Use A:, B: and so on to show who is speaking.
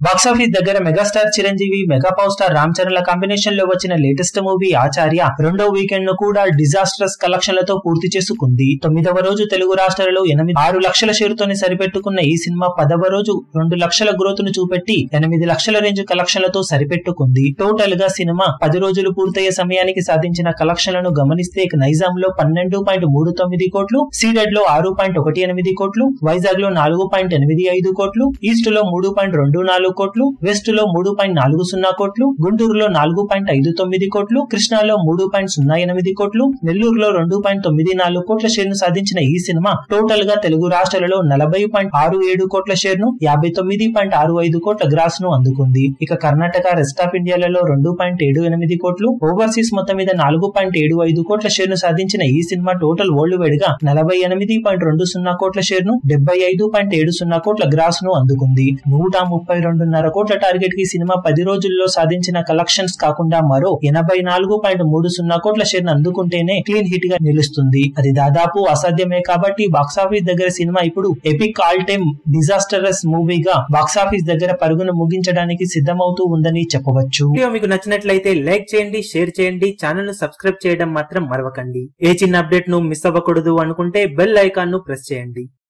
A: box office దగ్గర megastar Chiranjeevi mega power star Ram Charan ల combination లో వచ్చిన లేటెస్ట్ మూవీ ఆచార్య రెండో వీకెండ్ ను కూడా డిజాస్టర్స్ కలెక్షన్లతో పూర్తి చేసుకుంది తొమ్మిదవ రోజు తెలుగు రాష్ట్రాలలో ఎనిమిది ఆరు లక్షల షేరుతోని సరిపెట్టుకున్న ఈ సినిమా పదవ రోజు రెండు లక్షల గ్రోత్ ను చూపెట్టి ఎనిమిది లక్షల రేంజ్ కలెక్షన్లతో సరిపెట్టుకుంది టోటల్ గా సినిమా పది రోజులు పూర్తయ్యే సమయానికి సాధించిన కలెక్షన్లను గమనిస్తే నైజాం లో పన్నెండు పాయింట్ మూడు తొమ్మిది కోట్లు సీడెడ్ లో ఆరు పాయింట్ ఒకటి ఎనిమిది కోట్లు వైజాగ్ లో నాలుగు పాయింట్ ఎనిమిది ఐదు కోట్లు ఈస్ట్ లో మూడు పాయింట్ రెండు నాలుగు కోట్లు వెస్ట్ లో మూడు పాయింట్ నాలుగు సున్నా కోట్లు గుంటూరులో నాలుగు పాయింట్ ఐదు తొమ్మిది కోట్లు కృష్ణాలో మూడు పాయింట్ సున్నా ఎనిమిది కోట్లు నెల్లూరులో రెండు పాయింట్ తొమ్మిది నాలుగు కోట్ల షేర్ ను సాధించిన ఈ సినిమా టోటల్ గా తెలుగు రాష్ట్రాలలో నలభై పాయింట్ ఆరు ఏడు కోట్ల షేర్ ను యాభై తొమ్మిది పాయింట్ ఆరు ఐదు కోట్ల గ్రాస్ ను అందుకుంది ఇక కర్ణాటక రెస్ట్ ఆఫ్ ఇండియాలలో రెండు పాయింట్ ఏడు ఎనిమిది కోట్లు ఓవర్సీస్ మొత్తం మీద నాలుగు పాయింట్ ఏడు ఐదు కోట్ల షేర్ ను సాధించిన ఈ సినిమా టోటల్ వరల్డ్ వైడ్ గా నలభై ఎనిమిది పాయింట్ రెండు సున్నా కోట్ల షేర్ ను డెబ్బై ఐదు పాయింట్ ఏడు సున్నా కోట్ల గ్రాస్ ను అందుకుంది నూట ముప్పై రెండున్నర కోట్ల టార్గెట్ కి సినిమా పది రోజుల్లో సాధించిన కలెక్షన్స్ కాకుండా మరో ఎనభై నాలుగు పాయింట్ మూడు సున్నా కోట్ల షేర్ ను అందుకుంటేనే క్లీన్ హిట్ గా నిలుస్తుంది అది దాదాపు అసాధ్యమే కాబట్టి బాక్సాఫీస్ దగ్గర సినిమా ఇప్పుడు ఎపిక్ ఆల్ టైమ్ డిజాస్టరస్ మూవీగా బాక్సాఫీస్ దగ్గర పరుగును ముగించడానికి సిద్ధమవుతూ ఉందని చెప్పవచ్చు
B: వీడియో మీకు నచ్చినట్లయితే లైక్ చేయండి షేర్ చేయండి ఛానల్ ను సబ్స్క్రైబ్ చేయడం మాత్రం మరవకండి ఏ చిన్న అప్డేట్ ను మిస్ అవ్వకూడదు అనుకుంటే బెల్ ఐకాన్ ను ప్రెస్ చేయండి